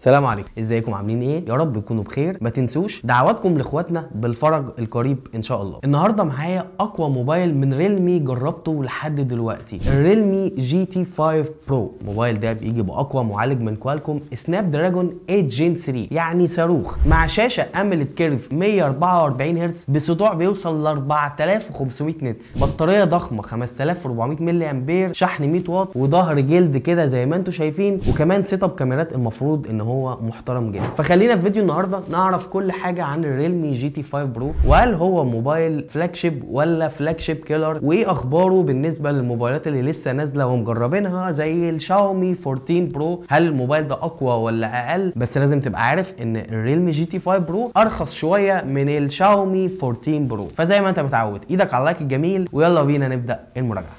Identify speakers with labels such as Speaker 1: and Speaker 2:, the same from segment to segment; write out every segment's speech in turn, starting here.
Speaker 1: السلام عليكم ازيكم عاملين ايه يا رب تكونوا بخير ما تنسوش دعواتكم لاخواتنا بالفرج القريب ان شاء الله النهارده معايا اقوى موبايل من ريلمي جربته لحد دلوقتي الريلمي جي تي 5 برو الموبايل ده بيجي باقوى معالج من كوالكوم سناب دراجون 8 جين 3 يعني صاروخ مع شاشه اميلد كيرف 144 هرتز بسطوع بيوصل ل 4500 نتس بطاريه ضخمه 5400 ملي امبير شحن 100 واط وظهر جلد كده زي ما انتم شايفين وكمان سيت اب كاميرات المفروض ان هو محترم جدا فخلينا في فيديو النهارده نعرف كل حاجه عن الريلمي جي تي 5 برو وهل هو موبايل فلاج شيب ولا فلاج شيب كيلر وايه اخباره بالنسبه للموبايلات اللي لسه نازله ومجربينها زي الشاومي 14 برو هل الموبايل ده اقوى ولا اقل بس لازم تبقى عارف ان الريلمي جي تي 5 برو ارخص شويه من الشاومي 14 برو فزي ما انت متعود ايدك على اللايك الجميل ويلا بينا نبدا المراجعه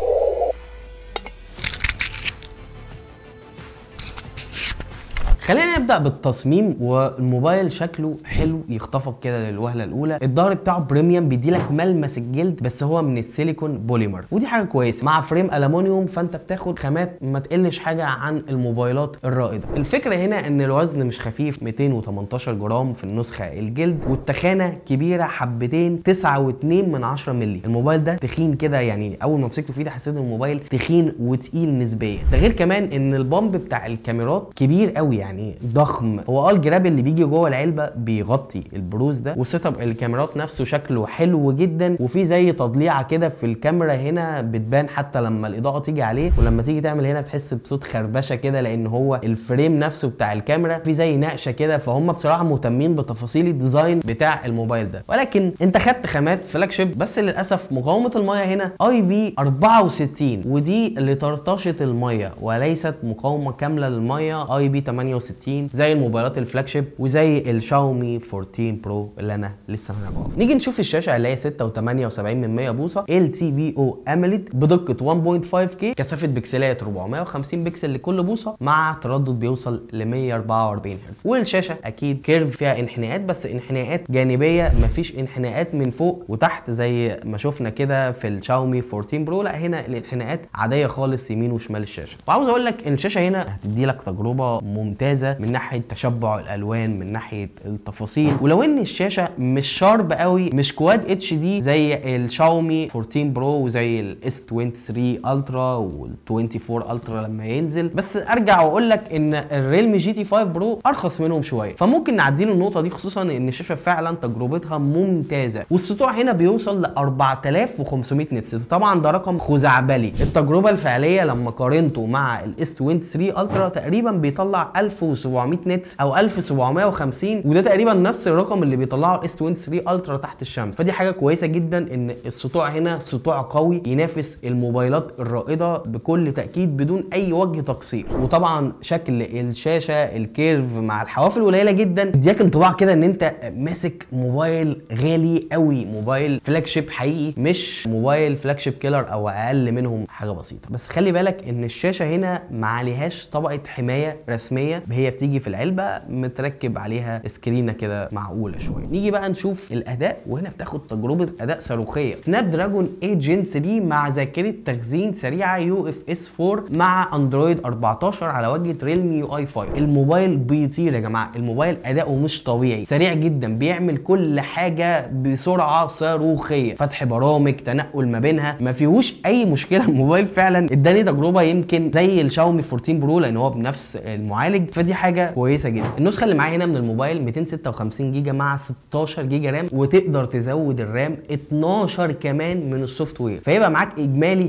Speaker 1: خلينا نبدا بالتصميم والموبايل شكله حلو يخطفك كده للوهله الاولى الظهر بتاعه بريميوم بيديلك ملمس الجلد بس هو من السيليكون بوليمر ودي حاجه كويسه مع فريم الومنيوم فانت بتاخد خامات ما تقلش حاجه عن الموبايلات الرائده الفكره هنا ان الوزن مش خفيف 218 جرام في النسخه الجلد والتخانه كبيره حبتين 9.2 من 10 مللي الموبايل ده تخين كده يعني اول ما مسكته في ايدي حسيت ان الموبايل تخين وتقيل نسبيا ده غير كمان ان البامب بتاع الكاميرات كبير قوي يعني يعني ضخم هو اه الجراب اللي بيجي جوه العلبه بيغطي البروز ده وسيت اب الكاميرات نفسه شكله حلو جدا وفي زي تضليعه كده في الكاميرا هنا بتبان حتى لما الاضاءه تيجي عليه ولما تيجي تعمل هنا تحس بصوت خربشه كده لان هو الفريم نفسه بتاع الكاميرا في زي نقشه كده فهم بصراحه مهتمين بتفاصيل الديزاين بتاع الموبايل ده ولكن انت خدت خامات فلاج شيب بس للاسف مقاومه الميه هنا اي بي 64 ودي لطرطشه الميه وليست مقاومه كامله للميه اي بي 68 60 زي الموبايلات الفلاج شيب وزي الشاومي 14 برو اللي انا لسه هنعرفه نيجي نشوف الشاشه اللي هي 6.78 من 100 بوصه ال تي بي او اميليد بدقه 1.5 كي كثافه بكسلات 450 بكسل لكل بوصه مع تردد بيوصل ل 144 هرتز والشاشه اكيد كيرف فيها انحناءات بس انحناءات جانبيه مفيش انحناءات من فوق وتحت زي ما شفنا كده في الشاومي 14 برو لا هنا الانحناءات عاديه خالص يمين وشمال الشاشه وعاوز اقول لك ان الشاشه هنا هتدي لك تجربه ممتازه من ناحيه تشبع الالوان من ناحيه التفاصيل ولو ان الشاشه مش شارب قوي مش كواد اتش دي زي الشاومي 14 برو وزي الاس 23 الترا وال 24 الترا لما ينزل بس ارجع واقول لك ان الريلمي جي تي 5 برو ارخص منهم شويه فممكن نعدي له النقطه دي خصوصا ان الشاشه فعلا تجربتها ممتازه والسطوع هنا بيوصل ل 4500 نتس طبعا ده رقم خزعبلي التجربه الفعليه لما قارنته مع الاس 23 الترا تقريبا بيطلع 1700 نتس او 1750 وده تقريبا نفس الرقم اللي بيطلعه الاس 23 الترا تحت الشمس فدي حاجه كويسه جدا ان السطوع هنا سطوع قوي ينافس الموبايلات الرائده بكل تاكيد بدون اي وجه تقصير وطبعا شكل الشاشه الكيرف مع الحواف القليله جدا اديك انطباع كده ان انت ماسك موبايل غالي قوي موبايل فلاج شيب حقيقي مش موبايل فلاج شيب كيلر او اقل منهم حاجه بسيطه بس خلي بالك ان الشاشه هنا ما عليهاش طبقه حمايه رسميه هي بتيجي في العلبه متركب عليها سكرينه كده معقوله شويه نيجي بقى نشوف الاداء وهنا بتاخد تجربه اداء صاروخيه سناب دراجون 8 جين 3 مع ذاكره تخزين سريعه يو اف اس 4 مع اندرويد 14 على واجهه ريلمي يو اي 5 الموبايل بيطير يا جماعه الموبايل اداؤه مش طبيعي سريع جدا بيعمل كل حاجه بسرعه صاروخيه فتح برامج تنقل ما بينها ما فيهوش اي مشكله الموبايل فعلا اداني تجربه يمكن زي الشاومي 14 برو لان هو بنفس المعالج فدي حاجه كويسه جدا النسخه اللي معايا هنا من الموبايل 256 جيجا مع 16 جيجا رام وتقدر تزود الرام 12 كمان من السوفت وير فيبقى معاك اجمالي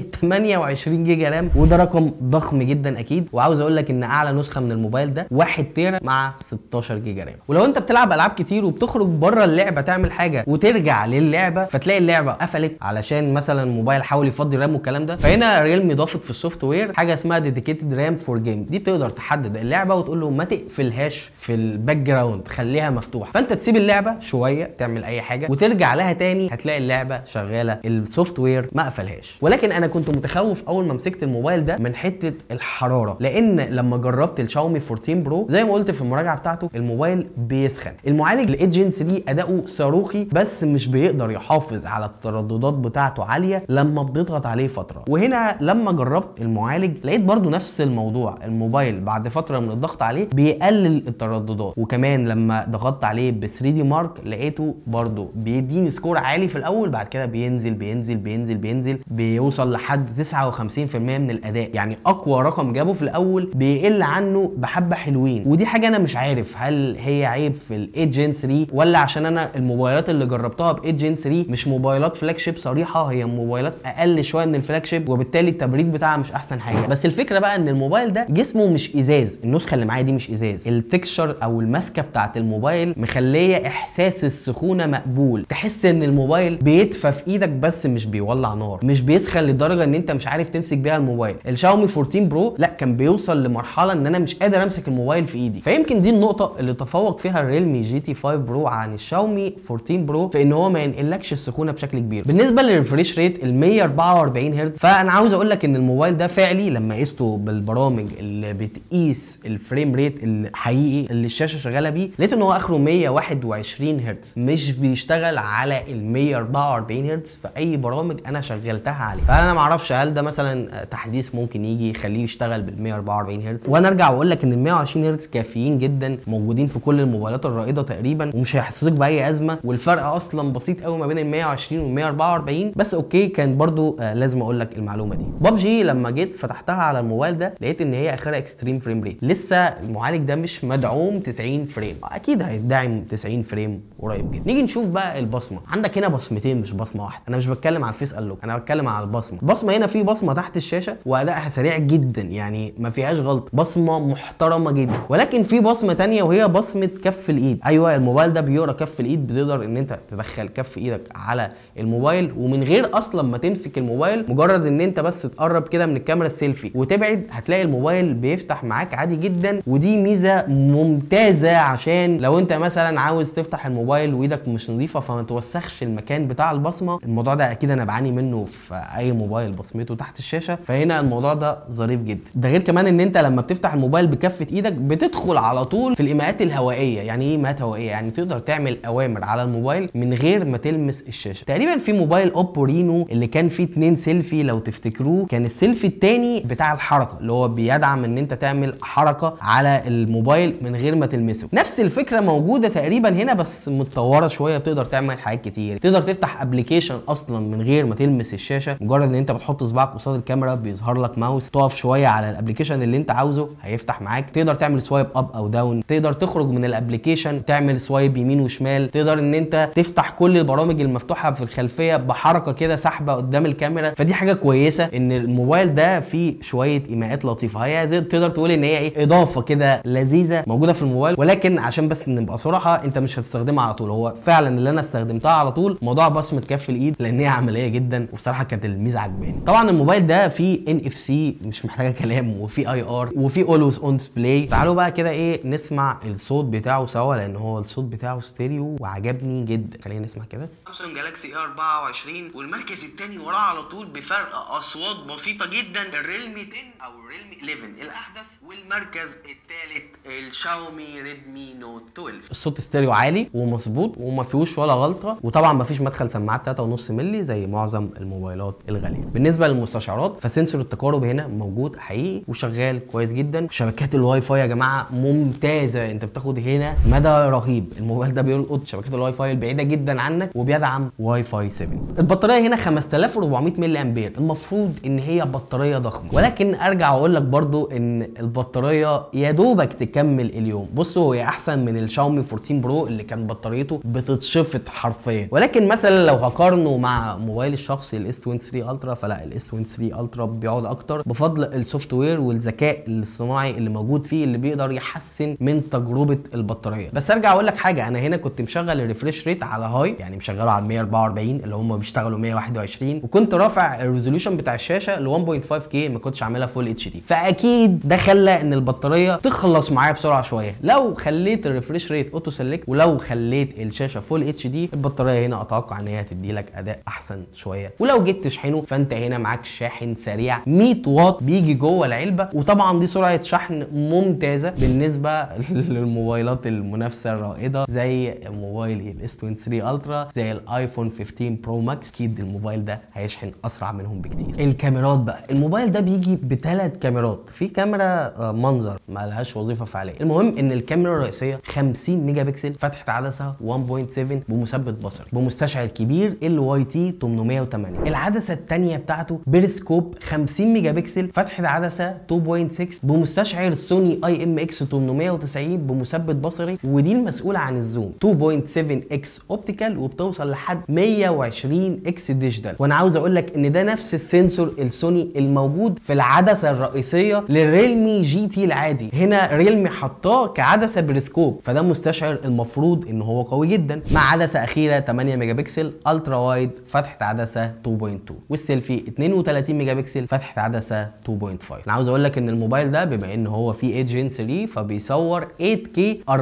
Speaker 1: 28 جيجا رام وده رقم ضخم جدا اكيد وعاوز اقول لك ان اعلى نسخه من الموبايل ده 1 تيرا مع 16 جيجا رام ولو انت بتلعب العاب كتير وبتخرج بره اللعبه تعمل حاجه وترجع للعبه فتلاقي اللعبه قفلت علشان مثلا الموبايل حاول يفضي رام والكلام ده فهنا ريلمي ضافت في السوفت وير حاجه اسمها ديديكيتد رام فور جيم دي بتقدر تحدد اللعبه وتقول له ما تقفلهاش في الباك جراوند خليها مفتوحه فانت تسيب اللعبه شويه تعمل اي حاجه وترجع لها تاني هتلاقي اللعبه شغاله السوفت وير ما قفلهاش ولكن انا كنت متخوف اول ما مسكت الموبايل ده من حته الحراره لان لما جربت الشاومي 14 برو زي ما قلت في المراجعه بتاعته الموبايل بيسخن المعالج الايد جين 3 اداؤه صاروخي بس مش بيقدر يحافظ على الترددات بتاعته عاليه لما بتضغط عليه فتره وهنا لما جربت المعالج لقيت برضو نفس الموضوع الموبايل بعد فتره من الضغط عليه عليه بيقلل الترددات وكمان لما ضغطت عليه ب 3 دي مارك لقيته برضو بيديني سكور عالي في الاول بعد كده بينزل بينزل بينزل بينزل بيوصل لحد 59% من الاداء يعني اقوى رقم جابه في الاول بيقل عنه بحبه حلوين ودي حاجه انا مش عارف هل هي عيب في الايد جين 3 ولا عشان انا الموبايلات اللي جربتها بايد جين 3 مش موبايلات فلاج شيب صريحه هي موبايلات اقل شويه من الفلاج شيب وبالتالي التبريد بتاعها مش احسن حاجه بس الفكره بقى ان الموبايل ده جسمه مش ازاز النسخه اللي معايا دي مش ازاز التكشر او الماسكه بتاعه الموبايل مخليه احساس السخونه مقبول تحس ان الموبايل بيدفى في ايدك بس مش بيولع نار مش بيسخن لدرجه ان انت مش عارف تمسك بيها الموبايل الشاومي 14 برو لا كان بيوصل لمرحله ان انا مش قادر امسك الموبايل في ايدي فيمكن دي النقطه اللي تفوق فيها الريلمي جي تي 5 برو عن الشاومي 14 برو في ان هو ما ينقلكش السخونه بشكل كبير بالنسبه للريفريش ريت ال 144 هرتز فانا عاوز اقول لك ان الموبايل ده فعلي لما قسته بالبرامج اللي بتقيس الفريم ريت الحقيقي اللي الشاشه شغاله بيه لقيت ان هو اخره 121 هرتز مش بيشتغل على ال 144 هرتز في اي برامج انا شغلتها عليه فانا ما اعرفش هل ده مثلا تحديث ممكن يجي يخليه يشتغل بال 144 هرتز وانا ارجع واقول لك ان ال 120 هرتز كافيين جدا موجودين في كل الموبايلات الرائده تقريبا ومش هيحسسك باي ازمه والفرق اصلا بسيط قوي ما بين ال 120 وال 144 بس اوكي كان برضو آه لازم اقول لك المعلومه دي ببجي لما جيت فتحتها على الموبايل ده لقيت ان هي اخرها اكستريم فريم ريت لسه المعالج ده مش مدعوم 90 فريم اكيد هيدعم 90 فريم قريب جدا نيجي نشوف بقى البصمه عندك هنا بصمتين مش بصمه واحده انا مش بتكلم على الفيس انلوك انا بتكلم على البصمه البصمه هنا في بصمه تحت الشاشه وادائها سريع جدا يعني ما فيهاش غلط بصمه محترمه جدا ولكن في بصمه تانية وهي بصمه كف الايد ايوه الموبايل ده بيقرا كف الايد بتقدر ان انت تدخل كف ايدك على الموبايل ومن غير اصلا ما تمسك الموبايل مجرد ان انت بس تقرب كده من الكاميرا السيلفي وتبعد هتلاقي الموبايل بيفتح معاك عادي جدا ودي ميزه ممتازه عشان لو انت مثلا عاوز تفتح الموبايل وايدك مش نظيفه فما توسخش المكان بتاع البصمه الموضوع ده اكيد انا بعاني منه في اي موبايل بصمته تحت الشاشه فهنا الموضوع ده ظريف جدا ده غير كمان ان انت لما بتفتح الموبايل بكفه ايدك بتدخل على طول في الايماءات الهوائيه يعني ايه ايماءات هوائيه يعني تقدر تعمل اوامر على الموبايل من غير ما تلمس الشاشه تقريبا في موبايل اوبو رينو اللي كان فيه اتنين سيلفي لو تفتكروه كان السيلفي التاني بتاع الحركه اللي هو بيدعم ان انت تعمل حركه على الموبايل من غير ما تلمسه نفس الفكره موجوده تقريبا هنا بس متطوره شويه بتقدر تعمل حاجات كتير تقدر تفتح ابلكيشن اصلا من غير ما تلمس الشاشه مجرد ان انت بتحط صباعك قصاد الكاميرا بيظهر لك ماوس تقف شويه على الابلكيشن اللي انت عاوزه هيفتح معاك تقدر تعمل سوايب اب او داون تقدر تخرج من الابلكيشن تعمل سوايب يمين وشمال تقدر ان انت تفتح كل البرامج المفتوحه في الخلفيه بحركه كده سحبه قدام الكاميرا فدي حاجه كويسه ان الموبايل ده فيه شويه ايماءات لطيفه هي زي تقدر تقول ان هي ايه اضافه كده لذيذه موجوده في الموبايل ولكن عشان بس نبقى صراحه انت مش هتستخدمها على طول هو فعلا اللي انا استخدمتها على طول موضوع بصمه كف الايد لان هي عمليه جدا وبصراحه كانت الميزه عجباني طبعا الموبايل ده فيه ان اف سي مش محتاجه كلام وفي اي ار وفي اولويز اون ديسبلاي تعالوا بقى كده ايه نسمع الصوت بتاعه سوا لان هو الصوت بتاعه ستيريو وعجبني جدا خلينا نسمع كده
Speaker 2: سامسونج جالاكسي اي 24 والمركز الثاني وراه على طول بفرق اصوات بسيطه جدا الريلمي 10 او الريلمي 11 الاحدث والمركز الثالث الشاومي ريدمي نوت 12
Speaker 1: الصوت ستيريو عالي ومظبوط وما فيهوش ولا غلطه وطبعا ما فيش مدخل سماعات 3.5 مللي زي معظم الموبايلات الغاليه بالنسبه للمستشعرات فسنسور التقارب هنا موجود حقيقي وشغال كويس جدا وشبكات الواي فاي يا جماعه ممتازه انت بتاخد هنا مدى رهيب الموبايل ده بيلقط شبكات الواي فاي البعيده جدا عنك وبيدعم واي فاي 7 البطاريه هنا 5400 ملي امبير المفروض ان هي بطاريه ضخمه ولكن ارجع واقول لك برضو ان البطاريه يا دوبك تكمل اليوم بصوا هي احسن من الشاومي 14 برو اللي كان بطاريته بتتشفط حرفيا ولكن مثلا لو هقارنه مع موبايلي الشخصي الاس 23 الترا فلا الاس 23 الترا بيقعد اكتر بفضل السوفت وير والذكاء الاصطناعي اللي موجود فيه اللي بيقدر يحسن من تجربه البطاريه بس ارجع اقول لك حاجه انا هنا كنت مشغل الريفريش ريت على هاي يعني مشغله على 144 اللي هم بيشتغلوا 121 وكنت رافع الريزوليوشن بتاع الشاشه ل 1.5 كي ما كنتش عاملها فول اتش دي فاكيد ده خلى ان البطاريه تخلص معايا بسرعه شويه لو خليت الريفريش ريت اوتو سيلكت ولو خليت الشاشه فول اتش دي البطاريه هنا اتوقع ان هي هتدي لك اداء احسن شويه ولو جيت تشحنه فانت هنا معاك شاحن سريع 100 واط بيجي جوه العلبه وطبعا دي سرعه شحن ممتازه بالنسبه للموبايلات المنافسه الرائده زي موبايلي الاس 23 الترا زي الايفون 15 برو ماكس اكيد الموبايل ده هيشحن اسرع منهم بكتير الكاميرات بقى الموبايل ده بيجي بثلاث كاميرات في كاميرا آه، منظر ما ما لهاش وظيفه فعليه المهم ان الكاميرا الرئيسيه 50 ميجا بكسل فتحه عدسه 1.7 بمثبت بصري بمستشعر كبير ال واي تي 808 العدسه الثانيه بتاعته بيرسكوب 50 ميجا بكسل فتحه عدسه 2.6 بمستشعر سوني اي ام اكس 890 بمثبت بصري ودي المسؤوله عن الزوم 2.7 اكس اوبتيكال وبتوصل لحد 120 اكس ديجيتال وانا عاوز اقول لك ان ده نفس السنسور السوني الموجود في العدسه الرئيسيه للريلمي جي تي العادي هنا ريلمي حطاه كعدسه بريسكوب فده مستشعر المفروض ان هو قوي جدا مع عدسه اخيره 8 ميجا بكسل الترا وايد فتحه عدسه 2.2 والسيلفي 32 ميجا بكسل فتحه عدسه 2.5 انا عاوز اقول لك ان الموبايل ده بما ان هو فيه 8 جين 3 فبيصور 8K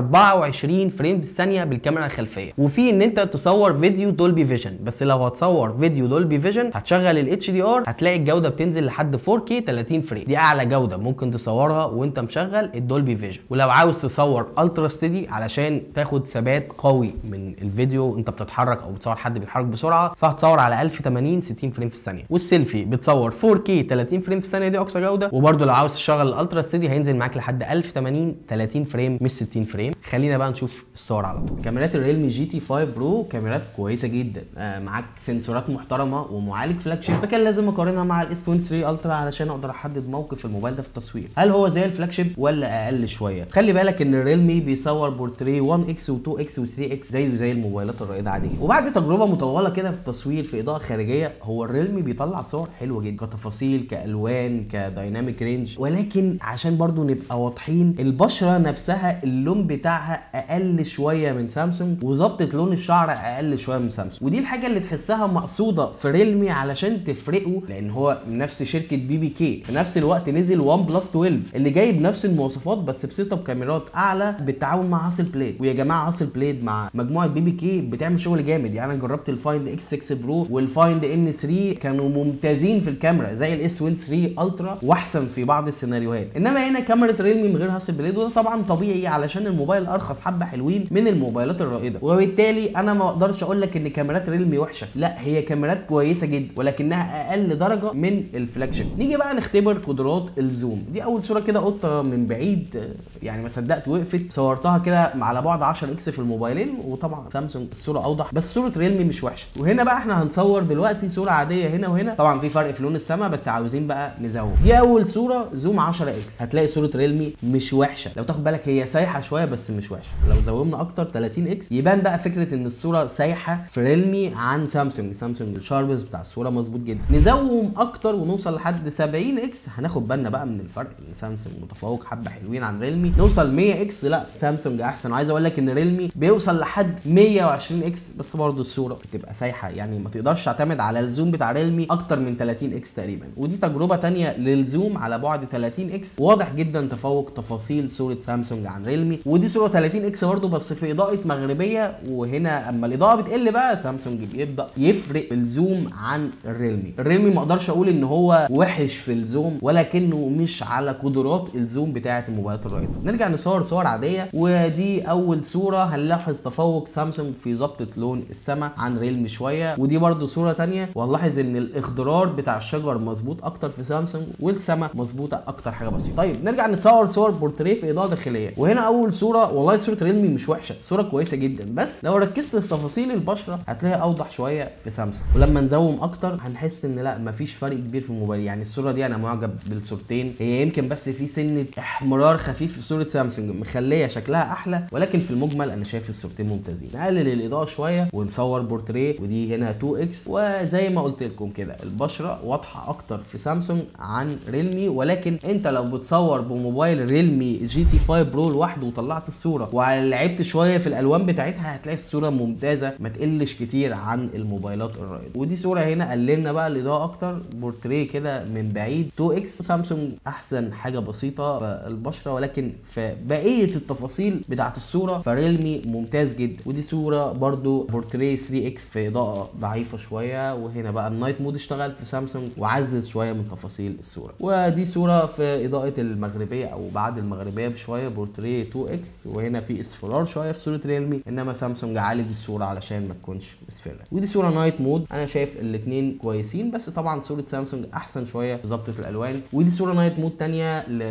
Speaker 1: 24 فريم في الثانيه بالكاميرا الخلفيه وفي ان انت تصور فيديو دولبي فيجن بس لو هتصور فيديو دولبي فيجن هتشغل الاتش دي ار هتلاقي الجوده بتنزل لحد 4K 30 فريم دي اعلى جوده ممكن تصورها وانت مشغل الدولبي فيجن ولو عاوز تصور الترا ستيدي علشان تاخد ثبات قوي من الفيديو انت بتتحرك او بتصور حد بيتحرك بسرعه فهتصور على 1080 60 فريم في الثانيه والسيلفي بتصور 4K 30 فريم في الثانيه دي اقصى جوده وبرده لو عاوز تشغل الالترا ستيدي هينزل معاك لحد 1080 30 فريم مش 60 فريم خلينا بقى نشوف الصور على طول كاميرات الريلمي جي تي 5 برو كاميرات كويسه جدا آه معاك سنسورات محترمه ومعالج فلاج شيب فكان لازم اقارنها مع الاس 23 الترا علشان اقدر احدد موقف الموبايل ده في التصوير هل هو زي الفلاج شيب ولا اقل شويه خلي بالك ان الريلمي بيصور بورتريه 1 اكس و2 اكس و3 اكس زيه زي الموبايلات الرائده عاديه وبعد تجربه مطوله كده في التصوير في اضاءه خارجيه هو الريلمي بيطلع صور حلوه جدا كتفاصيل كالوان كدايناميك رينج ولكن عشان برضو نبقى واضحين البشره نفسها اللون بتاعها اقل شويه من سامسونج وظبطه لون الشعر اقل شويه من سامسونج ودي الحاجه اللي تحسها مقصوده في ريلمي علشان تفرقه لان هو من نفس شركه بي بي كي في نفس الوقت نزل وان بلس 12 اللي جايب نفس المواصفات بس بسيت اب كاميرات اعلى بالتعاون مع هاسل بليد ويا جماعه هاسل بليد مع مجموعه بي بي كي بتعمل شغل جامد يعني انا جربت الفايند اكس 6 برو والفايند ان 3 كانوا ممتازين في الكاميرا زي الاس 23 الترا واحسن في بعض السيناريوهات انما هنا كاميرا ريلمي من غير هاسل بليد وده طبعا طبيعي علشان الموبايل ارخص حبه حلوين من الموبايلات الرائده وبالتالي انا ما اقدرش اقول لك ان كاميرات ريلمي وحشه لا هي كاميرات كويسه جدا ولكنها اقل درجه من الفلاج شيب نيجي بقى نختبر قدرات الزوم دي اول صوره كده قطه من بعيد يعني ما صدقت وقفت صورتها كده على بعد 10 اكس في الموبايلين وطبعا سامسونج الصوره اوضح بس صوره ريلمي مش وحشه وهنا بقى احنا هنصور دلوقتي صوره عاديه هنا وهنا طبعا في فرق في لون السما بس عاوزين بقى نزود دي اول صوره زوم 10 اكس هتلاقي صوره ريلمي مش وحشه لو تاخد بالك هي سايحه شويه بس مش وحشه لو زومنا اكتر 30 اكس يبان بقى فكره ان الصوره سايحه في ريلمي عن سامسونج سامسونج الشاربنس بتاع الصوره مظبوط جدا نزوم اكتر ونوصل لحد 70 اكس هناخد بالنا بقى من الفرق ان سامسونج متفوق حبه حلوين عن ريلمي نوصل 100 اكس لا سامسونج احسن وعايز اقول لك ان ريلمي بيوصل لحد 120 اكس بس برضه الصوره بتبقى سايحه يعني ما تقدرش تعتمد على الزوم بتاع ريلمي اكتر من 30 اكس تقريبا ودي تجربه تانية للزوم على بعد 30 اكس واضح جدا تفوق تفاصيل صوره سامسونج عن ريلمي ودي صوره 30 اكس برضه بس في اضاءه مغربيه وهنا اما الاضاءه بتقل بقى سامسونج بيبدا يفرق في الزوم عن الريلمي الريلمي ما اقدرش اقول ان هو وحش في الزوم ولكنه مش على قدرات الزوم بتاعه الموبايلات الرائده نرجع نصور صور عاديه ودي اول صوره هنلاحظ تفوق سامسونج في ظبطه لون السما عن ريلمي شويه ودي برضو صوره تانية وهنلاحظ ان الاخضرار بتاع الشجر مظبوط اكتر في سامسونج والسما مظبوطه اكتر حاجه بسيطه طيب نرجع نصور صور بورتريه في اضاءه داخليه وهنا اول صوره والله صوره ريلمي مش وحشه صوره كويسه جدا بس لو ركزت في تفاصيل البشره هتلاقيها اوضح شويه في سامسونج ولما نزوم اكتر هنحس ان لا مفيش فرق كبير في الموبايل يعني الصوره دي انا معجب بالصورتين هي يمكن بس في سنه احمرار خفيف في صوره سامسونج مخليه شكلها احلى ولكن في المجمل انا شايف الصورتين ممتازين نقلل الاضاءه شويه ونصور بورتريه ودي هنا 2 اكس وزي ما قلت لكم كده البشره واضحه اكتر في سامسونج عن ريلمي ولكن انت لو بتصور بموبايل ريلمي جي تي 5 برو لوحده وطلعت الصوره ولعبت شويه في الالوان بتاعتها هتلاقي الصوره ممتازه ما تقلش كتير عن الموبايلات الرائده ودي صوره هنا قللنا بقى الاضاءه اكتر بورتريه كده من بعيد 2 اكس سامسونج احسن حاجه بسيطه في البشره ولكن في بقيه التفاصيل بتاعت الصوره فريلمي ممتاز جدا ودي صوره برضو بورتريه 3 اكس في اضاءه ضعيفه شويه وهنا بقى النايت مود اشتغل في سامسونج وعزز شويه من تفاصيل الصوره ودي صوره في اضاءه المغربيه او بعد المغربيه بشويه بورتريه 2 اكس وهنا في اصفرار شويه في صوره ريلمي انما سامسونج عالج الصوره علشان ما تكونش مصفره ودي صوره نايت مود انا شايف الاثنين كويسين بس طبعا صوره سامسونج احسن شويه في ظبطه الالوان ودي صوره نايت مود تانية لشجره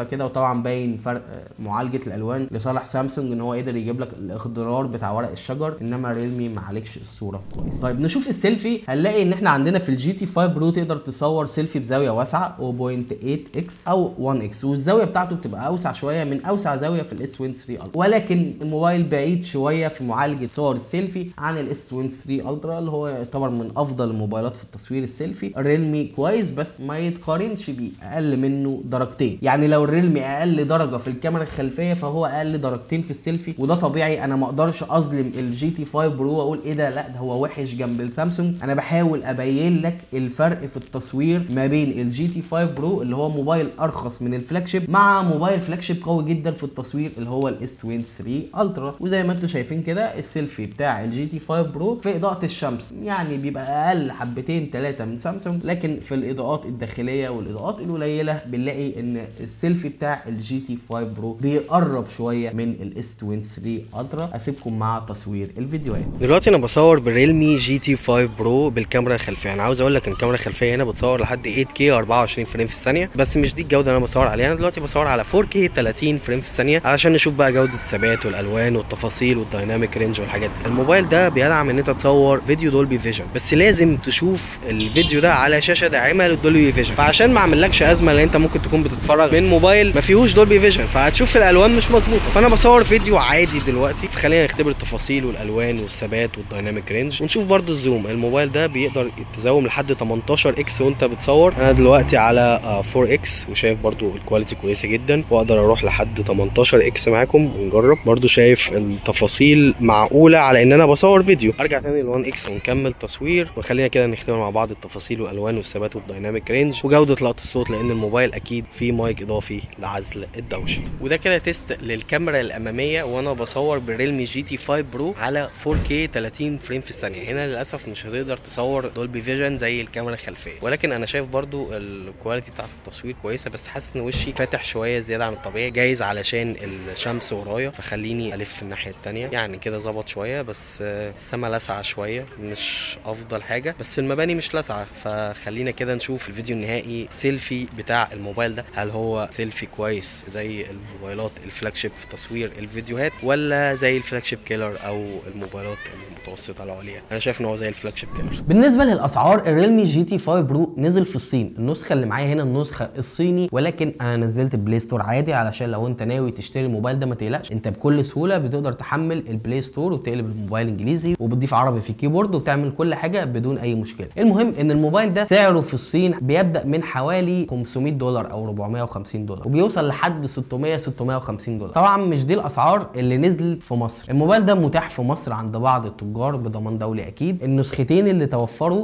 Speaker 1: كده وطبعا باين فرق آه، معالجه الالوان لصالح سامسونج ان هو قدر يجيب لك الاخضرار بتاع ورق الشجر انما ريلمي ما عليكش الصوره كويس طيب نشوف السيلفي هنلاقي ان احنا عندنا في الجي تي 5 برو تقدر تصور سيلفي بزاويه واسعه 0.8 اكس او 1 اكس والزاويه بتاعته بتبقى اوسع شويه من اوسع زاويه في الاس 23 الترا ولكن الموبايل بعيد شويه في معالجه صور السيلفي عن الاس 23 الترا اللي هو يعتبر من افضل الموبايلات في التصوير السيلفي الريلمي كويس بس ما يتقارنش بيه اقل منه درجتين يعني لو الريلمي اقل درجه في الكاميرا الخلفيه فهو اقل درجتين في السيلفي وده طبيعي انا ما اقدرش اظلم الجي تي 5 برو واقول ايه ده لا ده هو وحش جنب السامسونج انا بحاول ابين لك الفرق في التصوير ما بين الجي تي 5 برو اللي هو موبايل ارخص من الفلاج شيب مع موبايل فلاج شيب قوي جدا في التصوير اللي هو الاس 23 الترا وزي ما انتم شايفين كده السيلفي بتاع الجي تي 5 برو في اضاءه الشمس يعني بيبقى اقل حبتين ثلاثه من سامسونج لكن في الاضاءات الداخليه والاضاءات القليله بنلاقي ان السيلفي بتاع الجي تي 5 برو بيقرب شويه من الاس 23 الترا اسيبكم مع تصوير الفيديوهات
Speaker 3: دلوقتي انا بصور بريلمي جي تي 5 برو بالكاميرا الخلفيه انا عاوز اقول لك ان الكاميرا الخلفيه هنا بتصور لحد 8K 24 فريم في الثانيه بس مش دي الجوده اللي انا بصور عليها انا دلوقتي بصور على 4K 30 فريم في الثانيه علشان نشوف بقى جوده الثبات والالوان والتفاصيل والدايناميك رينج والحاجات دي الموبايل ده بيدعم ان انت تصور فيديو دولبي فيجن بس لازم تشوف الفيديو ده على شاشه داعمه للدولبي فيجن فعشان ما اعملكش ازمه لان انت ممكن تكون بتتفرج من موبايل ما فيهوش دولبي فيجن فهتشوف الالوان مش مظبوطه فانا بصور فيديو عادي دلوقتي فخلينا نختبر التفاصيل والالوان والثبات والدايناميك رينج ونشوف برضو الزوم الموبايل ده بيقدر يتزوم لحد 18 اكس وانت بتصور انا دلوقتي على آه، 4 اكس وشايف برضو الكواليتي كويسه جدا واقدر اروح لحد 18 اكس معاكم ونجرب برضو شايف التفاصيل معقوله على ان انا بصور فيديو ارجع تاني ل 1 اكس ونكمل تصوير وخلينا كده نختبر مع بعض التفاصيل والالوان والثبات والدايناميك رينج وجوده لقط الصوت لان الموبايل اكيد فيه مايك اضافي لعزل الدوشه وده كده تيست للكاميرا الاماميه وانا بصور بالريلمي جي تي 5 برو على 4K 30 فريم في الثانيه هنا للاسف مش هتقدر تصور دولبي فيجن زي الكاميرا الخلفيه ولكن انا شايف برضو الكواليتي بتاعت التصوير كويسه بس حاسس ان وشي فاتح شويه زياده عن الطبيعي جايز علشان الشمس ورايا فخليني الف الناحيه التانية يعني كده ظبط شويه بس آه، السما لاسعه شويه مش افضل حاجه بس المباني مش لاسعه فخلينا كده نشوف الفيديو النهائي سيلفي بتاع الموبايل ده هل هو سيلفي كويس زي الموبايلات الفلاج شيب في تصوير الفيديوهات ولا زي الفلاج شيب كيلر او الموبايلات المتوسطه العليا انا شايف ان هو زي الفلاج شيب كيلر
Speaker 1: بالنسبه للاسعار الريلمي جي تي 5 برو نزل في الصين النسخه اللي معايا هنا النسخه الصيني ولكن انا نزلت بلاي ستور عادي علشان لو انت ناوي تشتري الموبايل ده ما تقلقش انت بكل سهوله بتقدر تحمل البلاي ستور وتقلب الموبايل انجليزي وبتضيف عربي في الكيبورد وبتعمل كل حاجه بدون اي مشكله المهم ان الموبايل ده سعره في الصين بيبدا من حوالي 500 دولار او 450 دولار وبيوصل لحد 600 650 دولار طبعا مش دي الاسعار اللي نزلت في مصر الموبايل ده متاح في مصر عند بعض التجار بضمان دولي اكيد النسختين اللي توفروا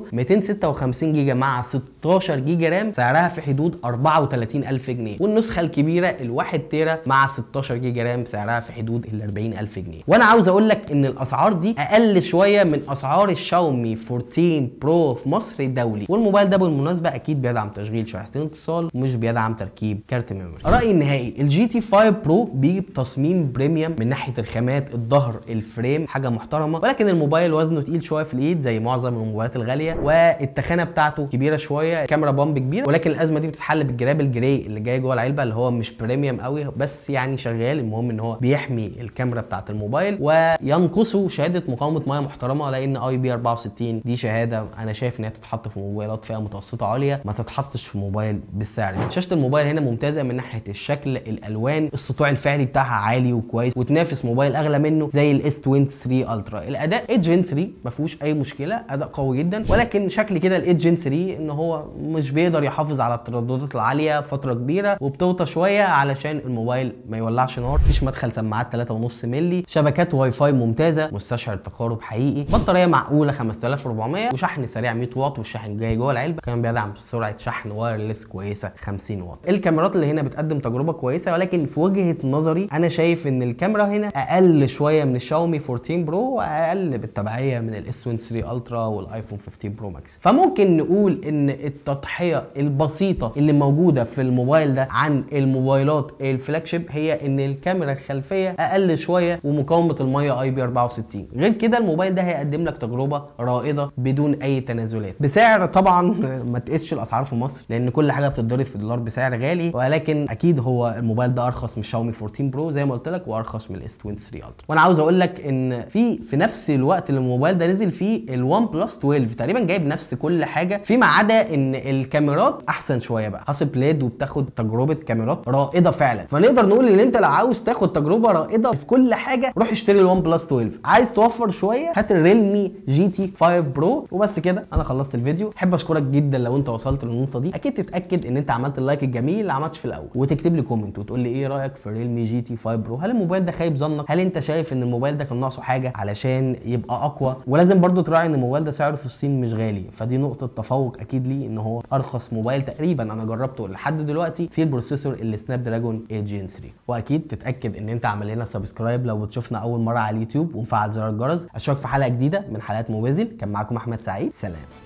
Speaker 1: 256 جيجا مع 16 جيجا رام سعرها في حدود 34000 جنيه والنسخه الكبيره ال1 تيرا مع 16 جيجا رام سعرها في حدود ال 40000 جنيه وانا عاوز اقول لك ان الاسعار دي اقل شويه من اسعار الشاومي 14 برو في مصر دولي والموبايل ده بالمناسبه اكيد بيدعم تشغيل شريحتين اتصال ومش بيدعم تركيب كارت ميموري رايي النهائي الجي تي 5 برو بيجي بتصميم بريميوم من ناحيه الخامات الظهر الفريم حاجه محترمه ولكن الموبايل وزنه تقيل شويه في الايد زي معظم الموبايلات الغاليه والتخانه بتاعته كبيره شويه كاميرا بامب كبيره ولكن الازمه دي بتتحل بالجراب الجراي اللي جاي جوه العلبه اللي هو مش بريميوم قوي بس يعني شغال المهم ان هو بيحمي الكاميرا بتاعه الموبايل وينقصه شهاده مقاومه ميه محترمه لان اي بي 64 دي شهاده انا شايف ان هي تتحط في موبايلات فئه متوسطه عليا ما تتحطش في موبايل بالسعر ده شاشه الموبايل هنا ممتازه من ناحيه الشكل الالوان السطوع الفعلي بتاعها عالي وكويس وتنافس موبايل اغلى منه زي الاس 23 الترا الاداء 8 جين 3 ما فيهوش اي مشكله اداء قوي جدا ولكن شكل كده ال 8 جين 3 ان هو مش بيقدر يحافظ على الترددات العاليه فتره كبيره وبتوطى شويه علشان الموبايل ما يولعش نار مفيش مدخل سماعات 3.5 مللي شبكات واي فاي ممتازه مستشعر تقارب حقيقي بطاريه معقوله 5400 وشحن سريع 100 واط والشحن جاي جوه العلبه كمان بيدعم سرعه شحن وايرلس كويسه 50 واط الكاميرات اللي هنا بتقدم تجربه كويسه ولكن في وجهه نظري انا شايف ان الكاميرا هنا اقل شويه من الشاومي 14 برو واقل بالتبعيه من الاس 23 الترا والايفون 15 برو ماكس فممكن نقول ان التضحيه البسيطه اللي موجوده في الموبايل ده عن الموبايلات الفلاج شيب هي ان الكاميرا الخلفيه اقل شويه ومقاومه الميه اي بي 64 غير كده الموبايل ده هيقدم لك تجربه رائده بدون اي تنازلات بسعر طبعا ما تقيسش الاسعار في مصر لان كل حاجه بتتضرب في الدولار بسعر غالي ولكن ولكن اكيد هو الموبايل ده ارخص من شاومي 14 برو زي ما قلت لك وارخص من الاس 23 الترا وانا عاوز اقول لك ان في في نفس الوقت اللي الموبايل ده نزل فيه الوان بلس 12 تقريبا جايب نفس كل حاجه فيما عدا ان الكاميرات احسن شويه بقى حاصل بليد وبتاخد تجربه كاميرات رائده فعلا فنقدر نقول ان انت لو عاوز تاخد تجربه رائده في كل حاجه روح اشتري الوان بلس 12 عايز توفر شويه هات الريلمي جي تي 5 برو وبس كده انا خلصت الفيديو احب اشكرك جدا لو انت وصلت للنقطه دي اكيد تتاكد ان انت عملت اللايك الجميل اللي عملتش في الاول وتكتب لي كومنت وتقول لي ايه رايك في ريلمي جي تي 5 برو هل الموبايل ده خايب ظنك هل انت شايف ان الموبايل ده كان ناقصه حاجه علشان يبقى اقوى ولازم برضو تراعي ان الموبايل ده سعره في الصين مش غالي فدي نقطه تفوق اكيد ليه ان هو ارخص موبايل تقريبا انا جربته لحد دلوقتي في البروسيسور السناب دراجون 8 جين 3 واكيد تتاكد ان انت عامل لنا سبسكرايب لو بتشوفنا اول مره على اليوتيوب ومفعل زر الجرس اشوفك في حلقه جديده من حلقات موبيزل كان معاكم احمد سعيد سلام